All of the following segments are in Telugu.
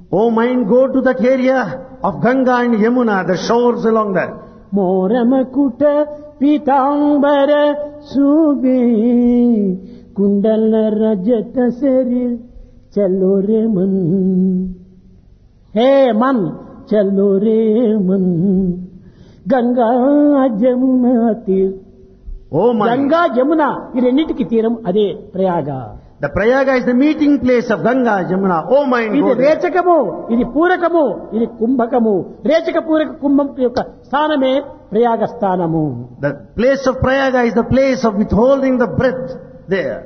O mind, go to that area of Ganga and Yamuna, the shores along there. మోరమకుట పీతాంబర సూబే కుండల రజత శరీర్ చలో రే మన్ హే మన్ చలో రే మన్ గంగా జమున తీర్ O mind, గంగా జమున ఈ రెండింటికి తీరం అదే Prayag the Prayaga is the meeting place of Ganga, Yamuna. O mind, ఇది go there. రేచకము ఇది పూరకము ఇది కుంభకము రేచక పూరక కుంభం యొక్క స్థానమే ప్రయాగ స్థానము The place of Prayaga is the place of withholding the breath there.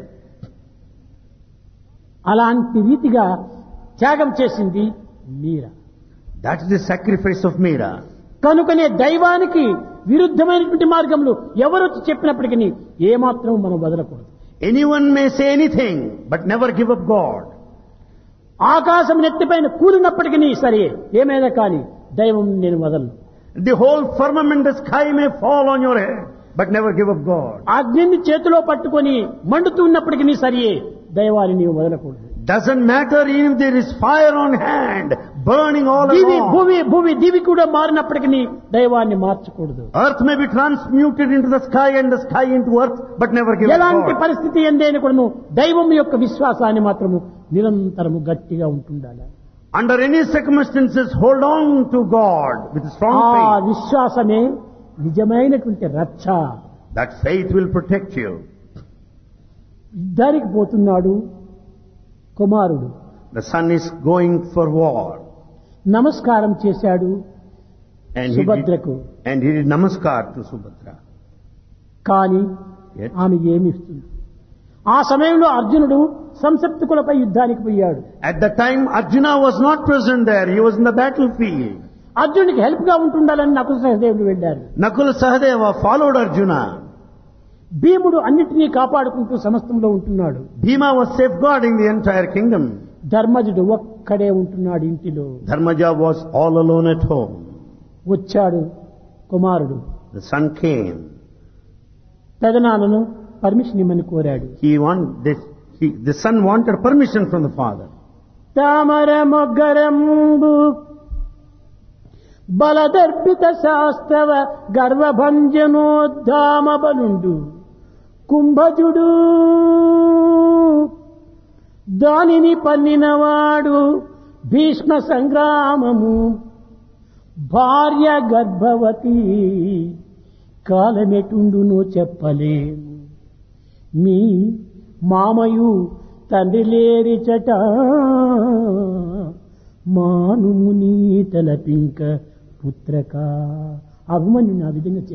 అలాంటి రీతిగా త్యాగం చేసింది మీర That is the sacrifice of Meera. కనుకనే దైవానికి విరుద్ధమైనటువంటి మార్గంలో ఎవరు వచ్చి చెప్పినప్పటికీ ఏమాత్రం మనం వదలకూడదు Anyone may say anything, but never give up God. ఆకాశం నెత్తిపైన కూలినప్పటికీ సరే ఏమైనా కానీ దైవం నేను వదలను The whole firmament, the sky may fall on your head, but never give up God. అగ్నిని చేతిలో పట్టుకొని మండుతూ ఉన్నప్పటికీ సరే దైవాన్ని నీవు వదలకూడదు Doesn't matter even if there is fire on hand, burning all Divi along. భూమి భూమి దివి కూడా మారినప్పటికీ దైవాన్ని మార్చకూడదు Earth may be transmuted into the sky and the sky into earth, but never give up ఎలాంటి God. పరిస్థితి ఎందైనా కూడాను దైవం యొక్క విశ్వాసాన్ని మాత్రము నిరంతరము గట్టిగా ఉంటుండాలి Under any circumstances, hold on to God with strong ఆ faith. విశ్వాసమే నిజమైనటువంటి రక్ష That faith will protect you. యుద్ధానికి పోతున్నాడు కుమారుడు The son is going for war. నమస్కారం చేశాడు And he, did, సుభద్రకు and he did namaskar to Subhadra. కానీ Yet, ఆమె ఏమి ఇస్తుంది ఆ సమయంలో అర్జునుడు సంసప్తికులపై యుద్ధానికి పోయాడు at that time, Arjuna was not present there. He was in the battlefield. అర్జునుడికి హెల్ప్ గా ఉంటుండాలని నకుల సహదేవుడు వెళ్ళారు Nakula Sahadeva followed Arjuna. భీముడు అన్నిటినీ కాపాడుకుంటూ సమస్తంలో ఉంటున్నాడు Bhima was safeguarding the entire kingdom. ధర్మజుడు ఒక్కడే ఉంటున్నాడు ఇంటిలో Dharmaja was all alone at home. వచ్చాడు కుమారుడు The son came. పెదనాన్నను పర్మిషన్ ఇమ్మని కోరాడు He want, this, he, the son wanted permission from the father. తామర మొగ్గరంబు బలదర్పిత శాస్త్రవ గర్వభంజనోద్ధామ బలుండు కుంభజుడు దానిని పన్నినవాడు భీష్మ సంగ్రామము భార్య గర్భవతి కాలమెటుండునో చెప్పలేము మీ మామయు తండ్రి లేరిచట మానుముని తలపింక పుత్రక అభిమన్యుని ఆ విధంగా చెప్పాడు.